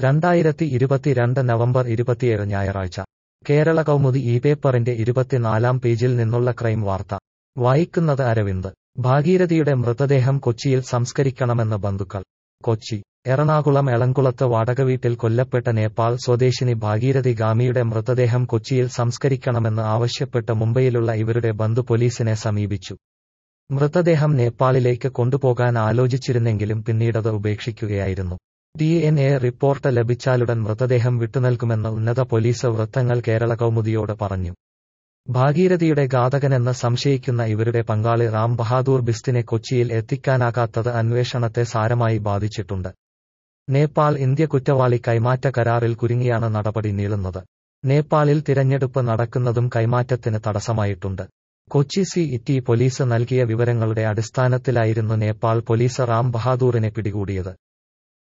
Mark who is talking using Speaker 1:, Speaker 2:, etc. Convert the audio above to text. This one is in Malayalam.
Speaker 1: രണ്ടായിരത്തി ഇരുപത്തിരണ്ട് നവംബർ ഇരുപത്തിയേഴ് ഞായറാഴ്ച കേരള കൗമുദി ഈ പേപ്പറിന്റെ ഇരുപത്തിനാലാം പേജിൽ നിന്നുള്ള ക്രൈം വാർത്ത വായിക്കുന്നത് അരവിന്ദ് ഭാഗീരഥിയുടെ മൃതദേഹം കൊച്ചിയിൽ സംസ്കരിക്കണമെന്ന് ബന്ധുക്കൾ കൊച്ചി എറണാകുളം എളംകുളത്ത് വാടകവീട്ടിൽ കൊല്ലപ്പെട്ട നേപ്പാൾ സ്വദേശിനി ഭാഗീരഥി ഗാമിയുടെ മൃതദേഹം കൊച്ചിയിൽ സംസ്കരിക്കണമെന്ന് ആവശ്യപ്പെട്ട് മുംബൈയിലുള്ള ഇവരുടെ ബന്ധു പോലീസിനെ സമീപിച്ചു മൃതദേഹം നേപ്പാളിലേക്ക് കൊണ്ടുപോകാൻ ആലോചിച്ചിരുന്നെങ്കിലും പിന്നീടത് ഉപേക്ഷിക്കുകയായിരുന്നു ഡി എൻ എ റിപ്പോർട്ട് ലഭിച്ചാലുടൻ മൃതദേഹം വിട്ടുനൽകുമെന്ന് ഉന്നത പോലീസ് വൃത്തങ്ങൾ കേരള കൗമുദിയോട് പറഞ്ഞു ഭാഗീരഥിയുടെ ഘാതകനെന്ന് സംശയിക്കുന്ന ഇവരുടെ പങ്കാളി റാം ബഹാദൂർ ബിസ്റ്റിനെ കൊച്ചിയിൽ എത്തിക്കാനാകാത്തത് അന്വേഷണത്തെ സാരമായി ബാധിച്ചിട്ടുണ്ട് നേപ്പാൾ ഇന്ത്യ കുറ്റവാളി കൈമാറ്റ കരാറിൽ കുരുങ്ങിയാണ് നടപടി നീളുന്നത് നേപ്പാളിൽ തിരഞ്ഞെടുപ്പ് നടക്കുന്നതും കൈമാറ്റത്തിന് തടസ്സമായിട്ടുണ്ട് കൊച്ചി സി ഇറ്റി പോലീസ് നൽകിയ വിവരങ്ങളുടെ അടിസ്ഥാനത്തിലായിരുന്നു നേപ്പാൾ പോലീസ് റാം ബഹാദൂറിനെ പിടികൂടിയത്